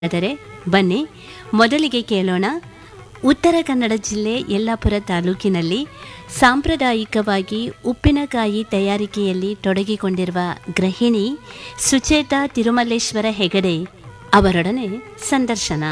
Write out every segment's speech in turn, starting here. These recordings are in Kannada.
ಆದರೆ ಬನ್ನಿ ಮೊದಲಿಗೆ ಕೇಳೋಣ ಉತ್ತರ ಕನ್ನಡ ಜಿಲ್ಲೆ ಯಲ್ಲಾಪುರ ತಾಲೂಕಿನಲ್ಲಿ ಸಾಂಪ್ರದಾಯಿಕವಾಗಿ ಉಪ್ಪಿನಕಾಯಿ ತಯಾರಿಕೆಯಲ್ಲಿ ತೊಡಗಿಕೊಂಡಿರುವ ಗೃಹಿಣಿ ಸುಚೇತಾ ತಿರುಮಲೇಶ್ವರ ಹೆಗಡೆ ಅವರೊಡನೆ ಸಂದರ್ಶನ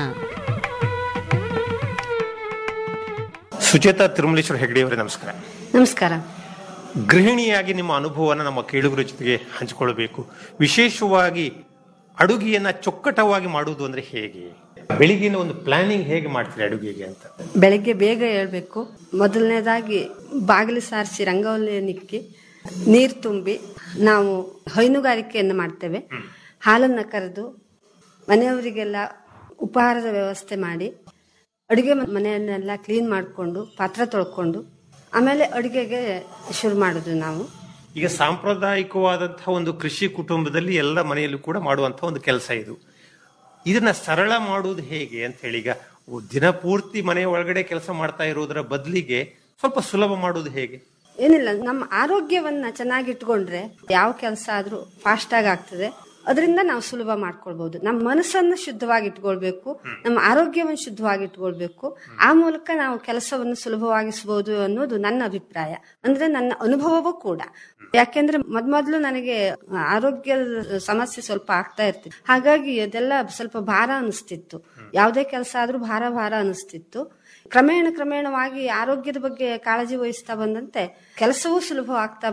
ಸುಚೇತಾ ತಿರುಮಲೇಶ್ವರ ಹೆಗಡೆಯವರೇ ನಮಸ್ಕಾರ ನಮಸ್ಕಾರ ಗೃಹಿಣಿಯಾಗಿ ನಿಮ್ಮ ಅನುಭವವನ್ನು ನಮ್ಮ ಕೇಳುಗರ ಜೊತೆಗೆ ಹಂಚಿಕೊಳ್ಳಬೇಕು ವಿಶೇಷವಾಗಿ ಅಡುಗೆಯನ್ನ ಚೊಕ್ಕಟವಾಗಿ ಮಾಡುವುದು ಅಂದ್ರೆ ಹೇಗೆ ಬೆಳಿಗ್ಗಿನ ಒಂದು ಪ್ಲಾನಿಂಗ್ ಹೇಗೆ ಮಾಡ್ತೀರಿ ಅಡುಗೆಗೆ ಅಂತ ಬೆಳಗ್ಗೆ ಬೇಗ ಹೇಳ್ಬೇಕು ಮೊದಲನೇದಾಗಿ ಬಾಗಿಲು ಸಾರಿಸಿ ರಂಗೋಲಿನಿಕ್ಕಿ ನೀರು ತುಂಬಿ ನಾವು ಹೈನುಗಾರಿಕೆಯನ್ನು ಮಾಡ್ತೇವೆ ಹಾಲನ್ನು ಕರೆದು ಮನೆಯವರಿಗೆಲ್ಲ ಉಪಹಾರದ ವ್ಯವಸ್ಥೆ ಮಾಡಿ ಅಡುಗೆ ಮನೆಯನ್ನೆಲ್ಲ ಕ್ಲೀನ್ ಮಾಡಿಕೊಂಡು ಪಾತ್ರೆ ತೊಳ್ಕೊಂಡು ಆಮೇಲೆ ಅಡುಗೆಗೆ ಶುರು ಮಾಡೋದು ನಾವು ಈಗ ಸಾಂಪ್ರದಾಯಿಕವಾದಂತಹ ಒಂದು ಕೃಷಿ ಕುಟುಂಬದಲ್ಲಿ ಎಲ್ಲ ಮನೆಯಲ್ಲೂ ಕೂಡ ಮಾಡುವಂತಹ ಒಂದು ಕೆಲಸ ಇದು ಇದನ್ನ ಸರಳ ಮಾಡುವುದು ಹೇಗೆ ಅಂತ ಹೇಳಿ ಈಗ ದಿನಪೂರ್ತಿ ಮನೆಯ ಒಳಗಡೆ ಕೆಲಸ ಮಾಡ್ತಾ ಇರೋದರ ಬದಲಿಗೆ ಸ್ವಲ್ಪ ಸುಲಭ ಮಾಡುವುದು ಹೇಗೆ ಏನಿಲ್ಲ ನಮ್ಮ ಆರೋಗ್ಯವನ್ನ ಚೆನ್ನಾಗಿ ಇಟ್ಕೊಂಡ್ರೆ ಯಾವ ಕೆಲಸ ಆದ್ರೂ ಫಾಸ್ಟ್ ಆಗಿ ಆಗ್ತದೆ ಅದರಿಂದ ನಾವು ಸುಲಭ ಮಾಡ್ಕೊಳ್ಬಹುದು ನಮ್ಮ ಮನಸ್ಸನ್ನ ಶುದ್ಧವಾಗಿ ಇಟ್ಕೊಳ್ಬೇಕು ನಮ್ಮ ಆರೋಗ್ಯವನ್ನು ಶುದ್ಧವಾಗಿ ಇಟ್ಕೊಳ್ಬೇಕು ಆ ಮೂಲಕ ನಾವು ಕೆಲಸವನ್ನು ಸುಲಭವಾಗಿಸಬಹುದು ಅನ್ನೋದು ನನ್ನ ಅಭಿಪ್ರಾಯ ಅಂದ್ರೆ ನನ್ನ ಅನುಭವವೂ ಕೂಡ ಯಾಕೆಂದ್ರೆ ಮೊದ್ಮೊದ್ಲು ನನಗೆ ಆರೋಗ್ಯದ ಸಮಸ್ಯೆ ಸ್ವಲ್ಪ ಆಗ್ತಾ ಇರ್ತಿತ್ತು ಹಾಗಾಗಿ ಅದೆಲ್ಲ ಸ್ವಲ್ಪ ಭಾರ ಅನಿಸ್ತಿತ್ತು ಯಾವುದೇ ಕೆಲಸ ಆದ್ರೂ ಭಾರ ಭಾರ ಅನಿಸ್ತಿತ್ತು ಕ್ರಮೇಣ ಕ್ರಮೇಣವಾಗಿ ಆರೋಗ್ಯದ ಬಗ್ಗೆ ಕಾಳಜಿ ವಹಿಸ್ತಾ ಬಂದಂತೆ ಕೆಲಸವೂ ಸುಲಭವಾಗ್ತಾ